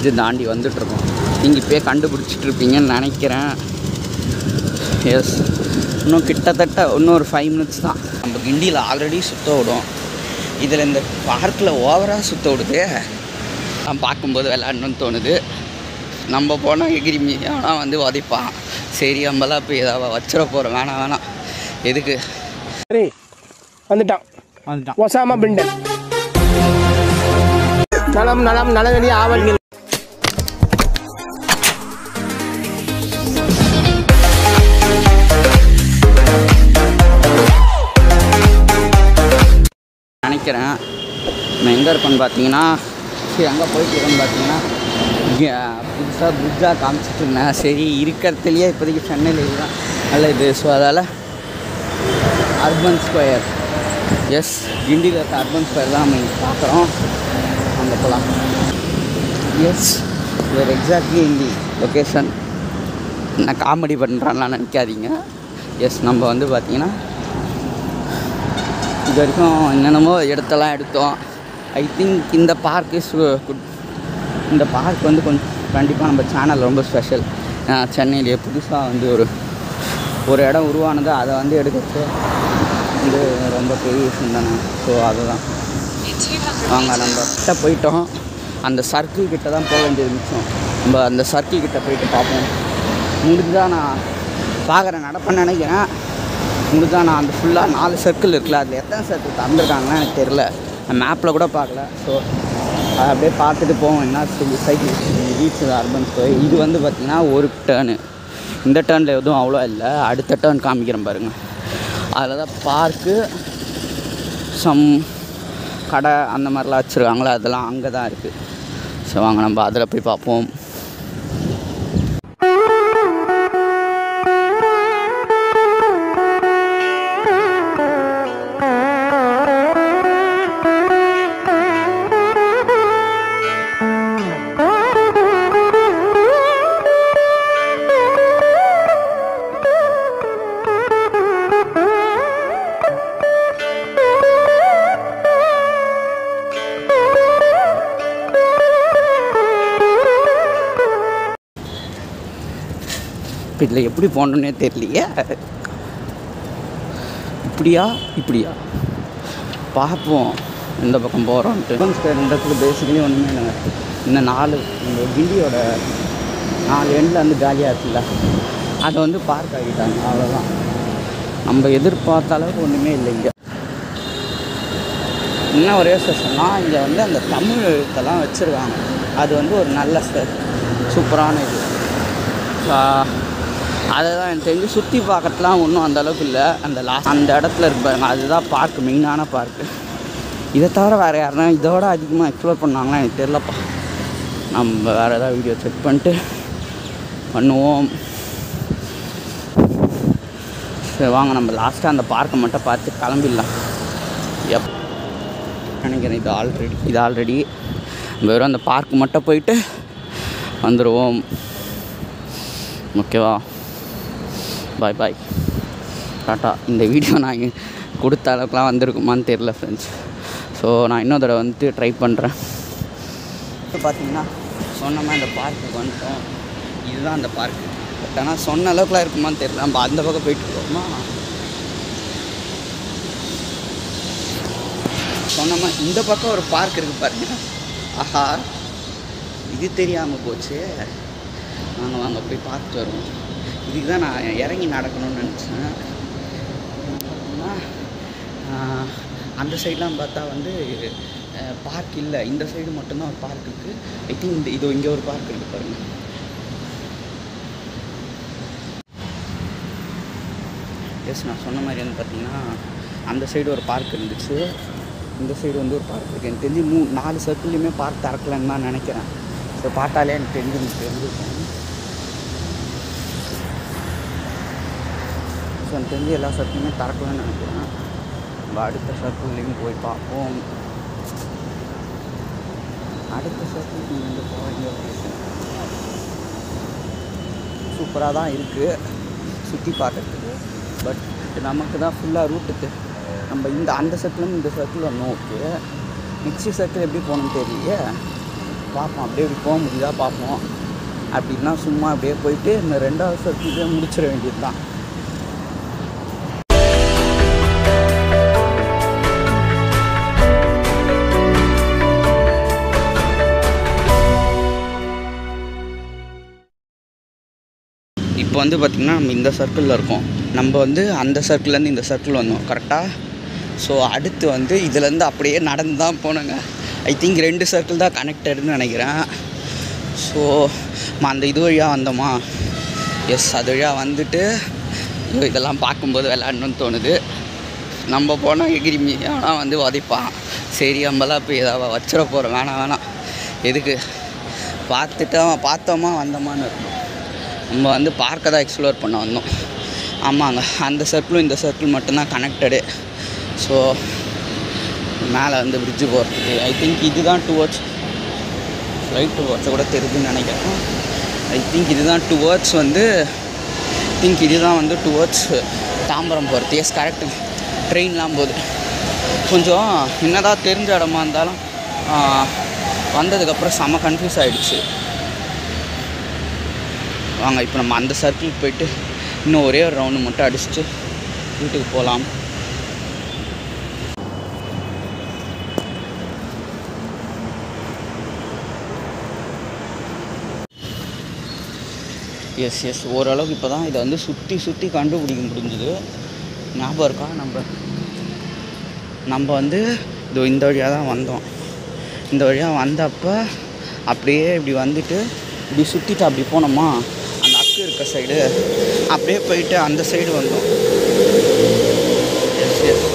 fridge தாண்டி வந்துட்டுருக்கோம் நீங்கள் இப்போயே கண்டுபிடிச்சிட்டு இருப்பீங்கன்னு நினைக்கிறேன் எஸ் இன்னும் கிட்டத்தட்ட இன்னும் ஒரு ஃபைவ் மினிட்ஸ் தான் நம்ம கிண்டியில் ஆல்ரெடி சுத்த விடும் இதில் இந்த பார்க்கில் ஓவராக சுத்த விடுது நான் பார்க்கும்போது விளாடணும்னு தோணுது நம்ம போனால் எகிரி மீனா வந்து உதைப்பான் சரி நம்மளாம் போய் ஏதாவது வச்சிட போகிறோம் வேணாம் வேணாம் எதுக்கு சரி வந்துட்டான் வந்துட்டான் ஒசாமா பிண்டன் நலம் நலம் நலவெளி ஆவல் நினைக்கிறேன் நான் எங்கே இருக்கேன்னு பார்த்தீங்கன்னா சரி எங்கே போயிட்டு இருக்கேன்னு பார்த்தீங்கன்னா இங்கே புதுசாக பிரிட்ஜாக காமிச்சிட்டு இருந்தேன் சரி இருக்கிறதுலையே இப்போதைக்கு சென்னையில் இதுதான் நல்ல இது ஸோ அதால் அர்பன் ஸ்கொயர் எஸ் கிண்டியில் இருக்க அர்பன் ஸ்கொயர் தான் நம்ம இங்கே பார்க்குறோம் அங்கே போகலாம் எஸ் வேறு எக்ஸாக்ட்லி இந்தி லொக்கேஷன் நான் காமெடி பண்ணுறான்லாம் நினைக்காதீங்க எஸ் நம்ம வந்து பார்த்தீங்கன்னா இது வரைக்கும் என்னென்னமோ இடத்தெல்லாம் எடுத்தோம் ஐ திங்க் இந்த பார்க் இஸ் குட் இந்த பார்க் வந்து கொஞ்சம் கண்டிப்பாக நம்ம சேனல் ரொம்ப ஸ்பெஷல் சென்னையிலேயே புதுசாக வந்து ஒரு ஒரு இடம் உருவானது அதை வந்து எடுக்கிறது வந்து ரொம்ப பெரிய விஷயம் தானே ஸோ அதுதான் வாங்க நம்ம கிட்ட போயிட்டோம் அந்த சர்க்கிள் கிட்ட தான் போக வேண்டியது மிச்சம் நம்ம அந்த சர்க்கிள் கிட்ட போயிட்டு பார்ப்போம் முடிஞ்சால் நான் பார்க்குறேன் நடப்பேன்னு நினைக்கிறேன் முடிஞ்சா நான் அந்த ஃபுல்லாக நாலு சர்க்கிள் இருக்குல்ல அதில் எத்தனை சர்க்கிள் தந்துருக்காங்கன்னு எனக்கு தெரில நான் மேப்பில் கூட பார்க்கல ஸோ அதை அப்படியே பார்த்துட்டு போவோம் என்ன சொல்லி சைக்கிள் ரீச் அர்பன் ஸ்டோர் இது வந்து பார்த்திங்கன்னா ஒரு டேர்னு இந்த டேர்னில் எதுவும் அவ்வளோ இல்லை அடுத்த டேர்ன் காமிக்கிறேன் பாருங்கள் அதில் தான் பார்க்கு சம் கடை அந்த மாதிரிலாம் வச்சுருக்காங்களே அதெல்லாம் அங்கே தான் இருக்குது ஸோ வாங்க நம்ம அதில் போய் பார்ப்போம் இப்போ இதில் எப்படி போகணுன்னே தெரியலையே இப்படியா இப்படியா பார்ப்போம் எந்த பக்கம் போகிறோன்ட்டு ஸ்கொயர்ன்றதுக்கு பேசிக்கலி ஒன்றுமே இல்லைங்க இந்த நாலு இந்த கிண்டியோட நாலு எண்டில் வந்து காலியாக இருக்குல்ல அதை வந்து பார்க் ஆகிட்டாங்க அவ்வளோதான் நம்ம எதிர்பார்த்த அளவுக்கு ஒன்றுமே இல்லை இங்கே என்ன ஒரே ஸ்பெஷல்னா இங்கே வந்து அந்த தமிழ் எழுத்தெல்லாம் வச்சுருக்காங்க அது வந்து ஒரு நல்ல சூப்பரான இது ஆஹ் அதை தான் எனக்கு தெரிஞ்சு சுற்றி பார்க்கறதுலாம் ஒன்றும் அந்த அளவுக்கு இல்லை அந்த லாஸ்ட் அந்த இடத்துல இருக்கு பாருங்க அதுதான் பார்க் மெயினான பார்க்கு இதை தவிர வேறு யாருன்னா இதோட அதிகமாக எக்ஸ்ப்ளோர் பண்ணாங்களா எனக்கு தெரிலப்பா நம்ம வேறு ஏதாவது வீடியோ செக் பண்ணிட்டு பண்ணுவோம் சரி வாங்க நம்ம லாஸ்ட்டாக அந்த பார்க்கை மட்டும் பார்த்து கிளம்பிடலாம் எப் நினைக்கிறேன் இது ஆல்ரெடி இது ஆல்ரெடி வெறும் அந்த பார்க் மட்டும் போயிட்டு வந்துடுவோம் ஓகேவா பாய் பாய் டாட்டா இந்த வீடியோ நான் இங்க கொடுத்த அளவுக்குலாம் வந்திருக்குமான்னு தெரில ஃப்ரெண்ட்ஸ் ஸோ நான் இன்னொரு தடவை வந்துட்டு ட்ரை பண்ணுறேன் இப்போ பார்த்தீங்கன்னா சொன்ன மாதிரி அந்த பார்க்குக்கு வந்துட்டோம் இதுதான் அந்த பார்க்கு பட் ஆனால் சொன்ன அளவுக்குலாம் இருக்குமான்னு தெரியல நம்ம அந்த பக்கம் போயிட்டு இருக்கோமா சொன்ன மாதிரி இந்த பக்கம் ஒரு பார்க் இருக்குது பாருங்க ஆஹா இது தெரியாமல் போச்சு வாங்க வாங்க போய் பார்த்துட்டு வருவோம் இதுக்கு தான் நான் இறங்கி நடக்கணும்னு நினச்சேன் பார்த்தீங்கன்னா ஆஹ், அந்த சைட்லாம் பார்த்தா வந்து பார்க் இல்லை இந்த சைடு மட்டும்தான் ஒரு பார்க் இருக்குது ஐ திங்க் இந்த இது இங்கே ஒரு பார்க் இருக்குது பாருங்கள் எஸ் நான் சொன்ன மாதிரி வந்து பார்த்தீங்கன்னா அந்த சைடு ஒரு பார்க் இருந்துச்சு இந்த சைடு வந்து ஒரு பார்க் இருக்குது எனக்கு தெரிஞ்சு மூ நாலு சர்க்கிள்லையுமே பார்க் திறக்கலன்னு தான் நினைக்கிறேன் ஸோ பார்த்தாலே எனக்கு தெரிஞ்சு எனக்கு தெரிஞ்சிருக்கேன் ஸோ எனக்கு தெரிஞ்சு எல்லா சர்க்கிளுமே திறக்கலன்னு நினைக்கிறேன் நம்ம அடுத்த சர்க்கிள்லேயும் போய் பார்ப்போம் அடுத்த சர்க்கிள் வந்து போக சூப்பராக தான் இருக்குது சுற்றி பார்க்கறதுக்கு பட் நமக்கு தான் ஃபுல்லாக ரூட்டுக்கு நம்ம இந்த அந்த சர்க்கிளும் இந்த சர்க்கிள் ஒன்றும் ஓகே நெக்ஸ்ட் சர்க்கிள் எப்படி போகணும்னு தெரியலையே பார்ப்போம் அப்படியே இப்படி போக முடியுதா பார்ப்போம் அப்படின்னா சும்மா அப்படியே போயிட்டு இந்த ரெண்டாவது சர்க்கிளே முடிச்சிட வேண்டியது தான் இப்போ வந்து பார்த்திங்கன்னா நம்ம இந்த சர்க்கிளில் இருக்கோம் நம்ம வந்து அந்த சர்க்கிள்லேருந்து இந்த சர்க்கிள் வந்தோம் கரெக்டாக ஸோ அடுத்து வந்து இதுலேருந்து அப்படியே நடந்து தான் போனோங்க ஐ திங்க் ரெண்டு சர்க்கிள் தான் கனெக்டடுன்னு நினைக்கிறேன் ஸோ அந்த இது வழியாக வந்தோமா எஸ் அது வழியாக வந்துட்டு ஐயோ, இதெல்லாம் பார்க்கும்போது விளையாடணும்னு தோணுது நம்ம போனால் எகிரிமி ஆனால் வந்து உதைப்பான் சரி நம்மளாம் இப்போ ஏதாவது வச்சிட போகிறோம் வேணாம் வேணாம் எதுக்கு பார்த்துட்டோம் பார்த்தோமா வந்தோமான்னு இருக்கணும் நம்ம வந்து பார்க்க தான் எக்ஸ்ப்ளோர் பண்ண வந்தோம் ஆமாங்க அந்த சர்க்கிளும் இந்த சர்க்கிள் மட்டும்தான் கனெக்டடு ஸோ மேலே வந்து பிரிட்ஜு போகிறதுக்கு ஐ திங்க் இதுதான் டுவர்ட்ஸ் ரைட் டுவர்ட்ஸை கூட தெரியுதுன்னு நினைக்கிறேன் ஐ திங்க் இதுதான் டுவர்ட்ஸ் வந்து திங்க் இதுதான் வந்து டுவர்ட்ஸ் தாம்பரம் போகிறது எஸ் கரெக்டு ட்ரெயின்லாம் போகுது கொஞ்சம் என்னதான் தெரிஞ்ச இடமா இருந்தாலும் ஆ, வந்ததுக்கப்புறம் செம கன்ஃபியூஸ் ஆகிடுச்சு வாங்க இப்போ நம்ம அந்த சர்க்கிளுக்கு போயிட்டு இன்னும் ஒரே ஒரு ரவுண்டு மட்டும் அடிச்சுட்டு வீட்டுக்கு போகலாம் எஸ் எஸ் ஓரளவுக்கு இப்போ தான் இதை வந்து சுற்றி சுற்றி கண்டுபிடிக்க முடிஞ்சுது ஞாபகம் இருக்கா நம்ம நம்ம வந்து இதோ இந்த வழியாக தான் வந்தோம் இந்த வழியாக வந்தப்போ அப்படியே இப்படி வந்துட்டு இப்படி சுற்றிட்டு அப்படி போனோமா அந்த அக்கு இருக்க சைடு அப்படியே போயிட்டு அந்த சைடு வந்தோம் எஸ் எஸ்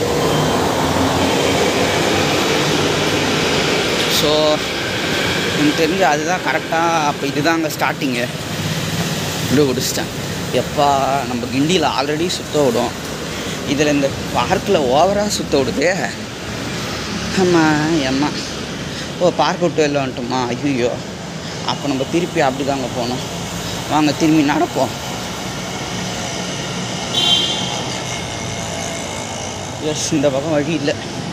ஸோ எனக்கு தெரிஞ்சு அதுதான் கரெக்டாக அப்போ இதுதான் அங்கே ஸ்டார்டிங்கு இப்படி குடிச்சிட்டேன் எப்பா நம்ம கிண்டியில் ஆல்ரெடி சுத்த விடும் இதில் இந்த பார்க்கில் ஓவராக சுத்த விடுதே அம்மா எம்மா ஓ பார்க் விட்டு வெளில வந்துட்டோமா ஐயோ அப்போ நம்ம திருப்பி அப்படி தாங்க போகணும் வாங்க திரும்பி நடப்போம் எஸ் இந்த பக்கம் வழி இல்லை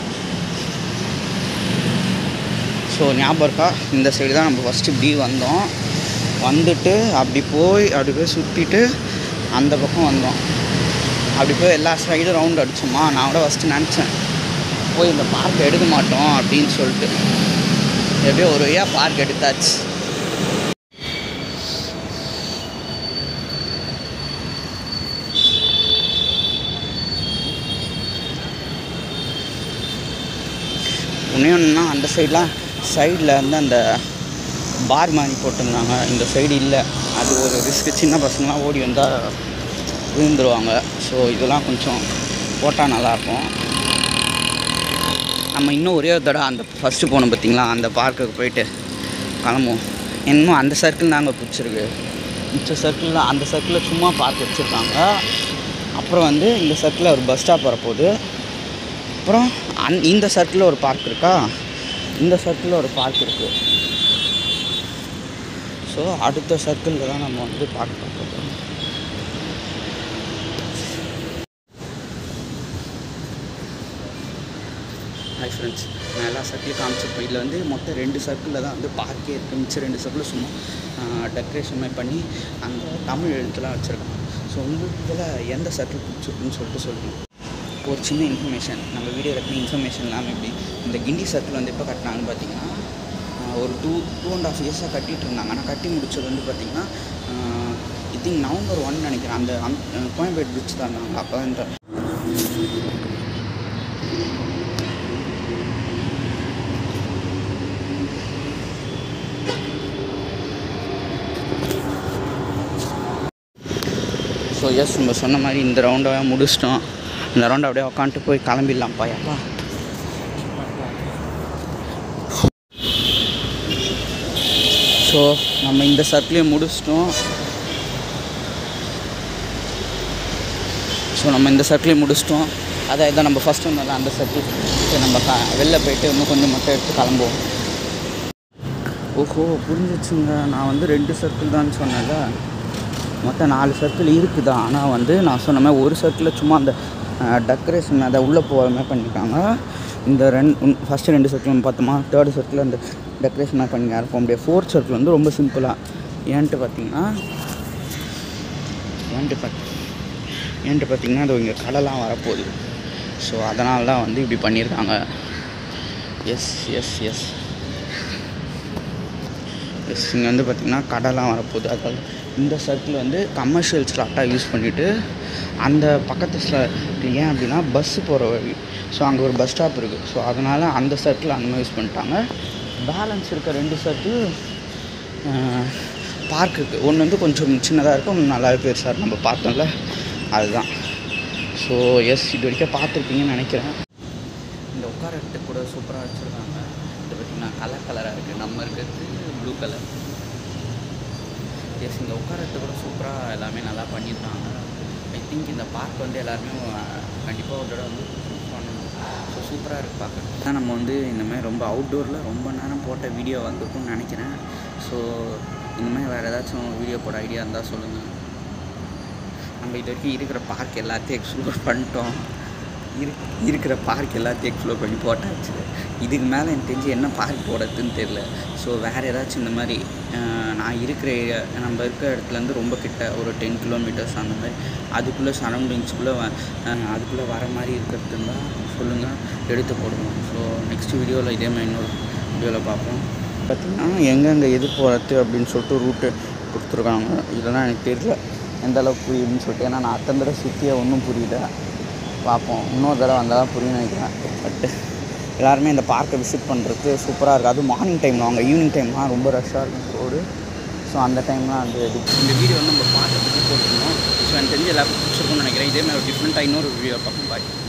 ஸோ ஞாபகம் இருக்கா இந்த சைடு தான் நம்ம ஃபஸ்ட்டு இப்படி வந்தோம் வந்துட்டு அப்படி போய் அப்படி போய் சுற்றிட்டு அந்த பக்கம் வந்தோம் அப்படி போய் எல்லா சைடும் ரவுண்ட் அடிச்சோமா நான் கூட ஃபஸ்ட்டு நினச்சேன் போய் இந்த பார்க் எடுக்க மாட்டோம் அப்படின்னு சொல்லிட்டு எப்படியோ ஒரு வழியாக பார்க் எடுத்தாச்சு ஒன்றே ஒன்றுனா அந்த சைட்லாம் சைடில் வந்து அந்த பார் மாதிரி போட்டிருந்தாங்க இந்த சைடு இல்லை அது ஒரு ரிஸ்க்கு சின்ன பசங்களாம் ஓடி வந்தால் விழுந்துருவாங்க ஸோ இதெல்லாம் கொஞ்சம் போட்டால் நல்லாயிருக்கும் நம்ம இன்னும் ஒரே ஒரு தடவை அந்த ஃபஸ்ட்டு போனோம் பார்த்தீங்களா அந்த பார்க்குக்கு போயிட்டு கிளம்புவோம் இன்னும் அந்த சர்க்கிள் தாங்க பிடிச்சிருக்கு மிச்ச சர்க்கிளில் அந்த சர்க்கிளில் சும்மா பார்க் வச்சுருக்காங்க அப்புறம் வந்து இந்த சர்க்கிளில் ஒரு பஸ் ஸ்டாப் வரப்போகுது அப்புறம் அந் இந்த சர்க்கிளில் ஒரு பார்க் இருக்கா இந்த சர்க்கிளில் ஒரு பார்க் இருக்குது ஸோ அடுத்த சர்க்கிளில் தான் நம்ம வந்து பார்க்க போகிறோம் ஹாய் ஃப்ரெண்ட்ஸ் நான் எல்லா சர்க்கிளும் காமிச்சிருப்பேன் இதில் வந்து மொத்தம் ரெண்டு சர்க்கிளில் தான் வந்து பார்க்கே இருக்குது மிச்சம் ரெண்டு சர்க்கிள் சும்மா டெக்கரேஷன் மாதிரி பண்ணி அந்த தமிழ் எழுத்துலாம் வச்சுருக்காங்க ஸோ உங்களுக்கு இதில் எந்த சர்க்கிள் பிடிச்சிருக்குன்னு சொல்லிட்டு சொல்லுங்கள் ஒரு சின்ன இன்ஃபர்மேஷன் நம்ம வீடியோ கட்டின இன்ஃபர்மேஷன் இல்லாமல் எப்படி இந்த கிண்டி சர்க்கிள் வந்து எப்போ கட்டினாங்கன்னு பார்த்தீங்கன்னா ஆஹ் ஒரு டூ டூ அண்ட் ஆஃப் இயர்ஸாக கட்டிகிட்டு இருந்தாங்க ஆனால் கட்டி முடிச்சது வந்து பார்த்திங்கன்னா ஐ திங்க் நவம்பர் ஒன் நினைக்கிறேன் அந்த அம் கோயம்பேடு பிரிட்ஜ் தான் இருந்தாங்க அப்போ தான் இந்த ஸோ எஸ் நம்ம சொன்ன மாதிரி இந்த ரவுண்டை முடிச்சிட்டோம் இந்த ரவுண்டை அப்படியே உட்காந்துட்டு போய் கிளம்பிடலாம்ப்பா எப்பா ஸோ நம்ம இந்த சர்க்கிளையும் முடிச்சிட்டோம் ஸோ நம்ம இந்த சர்க்கிளையும் முடிச்சிட்டோம் அதான் இதான் நம்ம ஃபஸ்ட்டு வந்தோம்ல அந்த சர்க்கிள் சரி நம்ம க வெளில போயிட்டு இன்னும் கொஞ்சம் மட்டும் எடுத்து கிளம்புவோம் ஓஹோ புரிஞ்சிச்சுங்க நான் வந்து ரெண்டு சர்க்கிள் தான் சொன்னேன்ல மொத்தம் நாலு சர்க்கிள் இருக்குது ஆனால் வந்து நான் சொன்ன மாதிரி ஒரு சர்க்கிளில் சும்மா அந்த டெக்கரேஷன் அதை உள்ளே போகிற மாதிரி பண்ணியிருக்காங்க இந்த ரெண்டு ஃபஸ்ட்டு ரெண்டு சர்க்கிள் பார்த்தோமா தேர்டு சர்க்கிள் அந்த டெக்கரேஷனாக பண்ணி யாரும் போக முடியாது ஃபோர்த் சர்க்கிள் வந்து ரொம்ப சிம்பிளாக ஏன்ட்டு பார்த்தீங்கன்னா ஏன்ட்டு பார்த்து ஏன்ட்டு பார்த்தீங்கன்னா அது இங்கே கடைலாம் வரப்போகுது ஸோ அதனால தான் வந்து இப்படி பண்ணியிருக்காங்க எஸ் எஸ் எஸ் எஸ் இங்கே வந்து பார்த்திங்கன்னா கடைலாம் வரப்போகுது அதாவது இந்த சர்க்கிள் வந்து கமர்ஷியல் ஸ்லாட்டாக யூஸ் பண்ணிவிட்டு அந்த பக்கத்து ஸ்ல ஏன் அப்படின்னா பஸ்ஸு போகிற வழி ஸோ அங்கே ஒரு பஸ் ஸ்டாப் இருக்குது ஸோ அதனால் அந்த சர்க்கிள் அந்த மாதிரி யூஸ் பண்ணிட்டாங்க பேலன்ஸ் இருக்க ரெண்டு சர்க்கிள் பார்க்குக்கு ஒன்று வந்து கொஞ்சம் சின்னதாக இருக்கும் ஒன்று நல்லாவே பெருசாக இருக்கும் நம்ம பார்த்தோம்ல அதுதான் ஸோ எஸ் இது வரைக்கும் பார்த்துருப்பீங்கன்னு நினைக்கிறேன் இந்த உட்காரத்துக்கு கூட சூப்பராக வச்சுருக்காங்க இது பார்த்திங்கன்னா கலர் கலராக இருக்குது நம்ம இருக்கிறது ப்ளூ கலர் எஸ் இந்த உட்காரத்து கூட சூப்பராக எல்லாமே நல்லா பண்ணியிருக்காங்க ஐ திங்க் இந்த பார்க் வந்து எல்லாருமே கண்டிப்பாக ஒரு தடவை வந்து பண்ணணும் ஸோ சூப்பராக இருக்குது பார்க்க தான் நம்ம வந்து இந்த மாதிரி ரொம்ப அவுட்டோரில் ரொம்ப நேரம் போட்ட வீடியோ வந்திருக்கும்னு நினைக்கிறேன் ஸோ இந்த மாதிரி வேறு ஏதாச்சும் வீடியோ போட ஐடியா இருந்தால் சொல்லுங்கள் நம்ம இது வரைக்கும் இருக்கிற பார்க் எல்லாத்தையும் எக்ஸ்ப்ளோர் பண்ணிட்டோம் இரு இருக்கிற பார்க் எல்லாத்தையும் எக்ஸ்ப்ளோர் பண்ணி போட்டாச்சு இதுக்கு மேலே எனக்கு தெரிஞ்சு என்ன பார்க் போடுறதுன்னு தெரில ஸோ வேறு ஏதாச்சும் இந்த மாதிரி அஹ், நான் இருக்கிற area, நம்ம இருக்கிற இடத்துலேருந்து ரொம்ப கிட்ட ஒரு டென் கிலோமீட்டர்ஸ் அந்த மாதிரி அதுக்குள்ளே சரௌண்டிங்ஸ்குள்ளே அதுக்குள்ளே வர மாதிரி இருக்கிறது இருந்தால் சொல்லுங்கள் எடுத்து போடுவோம் ஸோ நெக்ஸ்ட் வீடியோவில் இதே மாதிரி இன்னொரு வீடியோவில் பார்ப்போம் பார்த்திங்கன்னா எங்கெங்கே எது போகிறது அப்படின்னு சொல்லிட்டு ரூட்டு கொடுத்துருக்காங்க இதெல்லாம் எனக்கு தெரியல எந்த அளவுக்கு புரியுதுன்னு சொல்லிட்டு ஏன்னா நான் அத்தனை தடவை சுற்றியே ஒன்றும் புரியல பார்ப்போம் இன்னொரு தடவை வந்தால் தான் புரியும்னு நினைக்கிறேன் பட்டு எல்லாருமே இந்த பார்க்கை விசிட் பண்ணுறது சூப்பராக இருக்குது அதுவும் மார்னிங் டைமில் அவங்க ஈவினிங் டைம்லாம் ரொம்ப ரஷ்ஷாக இருக்கும் ரோடு ஸோ அந்த டைம்லாம் வந்து இது இந்த வீடியோ வந்து நம்ம பார்க்கறதுக்கு போட்டுருந்தோம் ஸோ எனக்கு தெரிஞ்சு எல்லாருக்கும் பிடிச்சிருக்கும்னு நினைக்கிறேன் இதே மாதிரி ஒரு டிஃப்ரெண்ட்டாக இன்னொரு வீடியோ பார்ப்போம் பாய்